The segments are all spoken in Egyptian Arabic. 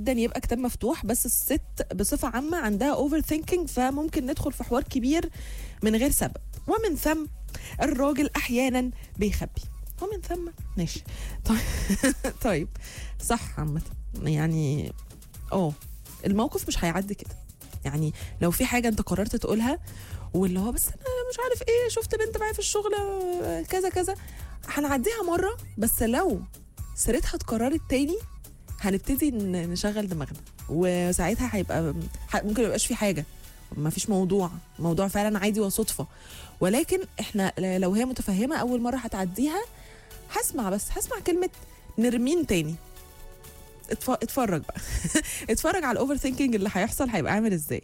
جدا يبقى كتاب مفتوح بس الست بصفه عامه عندها اوفر ثينكينج فممكن ندخل في حوار كبير من غير سبب ومن ثم الراجل احيانا بيخبي ومن ثم ماشي طيب طيب صح عامه يعني اه الموقف مش هيعدي كده يعني لو في حاجه انت قررت تقولها واللي هو بس انا مش عارف ايه شفت بنت معايا في الشغل آه، كذا كذا هنعديها مره بس لو سيرتها اتكررت تاني هنبتدي ن- نشغل دماغنا وساعتها هيبقى ح- ممكن ميبقاش في حاجه ما فيش موضوع موضوع فعلا عادي وصدفه ولكن احنا ل- لو هي متفهمه اول مره هتعديها هسمع بس هسمع كلمه نرمين تاني اتف- اتفرج بقى اتفرج على الاوفر ثينكينج اللي هيحصل هيبقى عامل ازاي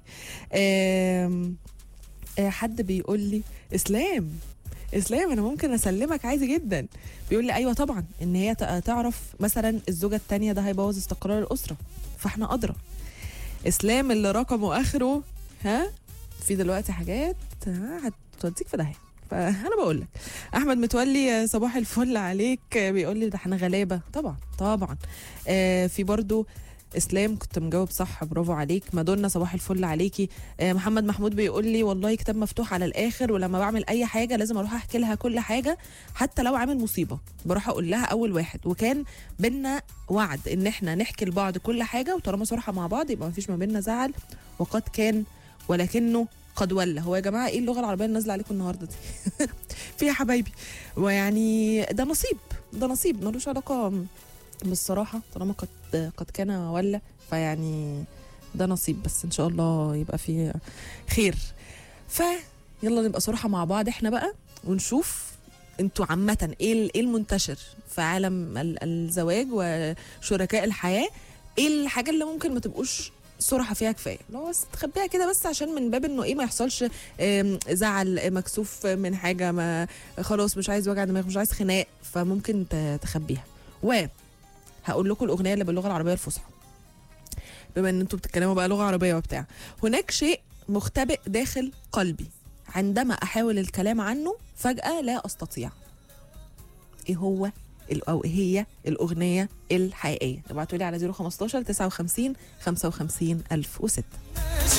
آم، آه، حد بيقول لي اسلام اسلام انا ممكن اسلمك عادي جدا بيقول لي ايوه طبعا ان هي تع- تعرف مثلا الزوجه الثانيه ده هيبوظ استقرار الاسره فاحنا ادرى اسلام اللي رقمه اخره ها في دلوقتي حاجات ها هتوديك في داهيه فانا بقول لك احمد متولي آه، صباح الفل عليك آه، بيقول لي ده احنا غلابه طبعا طبعا آه في برضو اسلام كنت مجاوب صح برافو عليك مادونا صباح الفل عليكي آه محمد محمود بيقول لي والله كتاب مفتوح على الاخر ولما بعمل اي حاجه لازم اروح احكي لها كل حاجه حتى لو عامل مصيبه بروح اقول لها اول واحد وكان بينا وعد ان احنا نحكي لبعض كل حاجه وطالما صراحه مع بعض يبقى مفيش ما بينا زعل وقد كان ولكنه قد ولى هو يا جماعه ايه اللغه العربيه اللي نازله عليكم النهارده دي في يا حبايبي ويعني ده نصيب ده نصيب ملوش علاقه بالصراحه طالما قد قد كان ولا فيعني ده نصيب بس ان شاء الله يبقى فيه خير ف يلا نبقى صراحه مع بعض احنا بقى ونشوف انتوا عامه ايه ال- ايه المنتشر في عالم ال- الزواج وشركاء الحياه ايه الحاجه اللي ممكن ما تبقوش صراحه فيها كفايه لو بس تخبيها كده بس عشان من باب انه ايه ما يحصلش آم، زعل مكسوف من حاجه ما خلاص مش عايز وجع دماغ مش عايز خناق فممكن ت- تخبيها و هقول لكم الاغنيه اللي باللغه العربيه الفصحى بما ان انتوا بتتكلموا بقى لغه عربيه وبتاع هناك شيء مختبئ داخل قلبي عندما احاول الكلام عنه فجاه لا استطيع ايه هو ال- او ايه هي الاغنيه الحقيقيه ابعتوا لي على 015 59 55 1006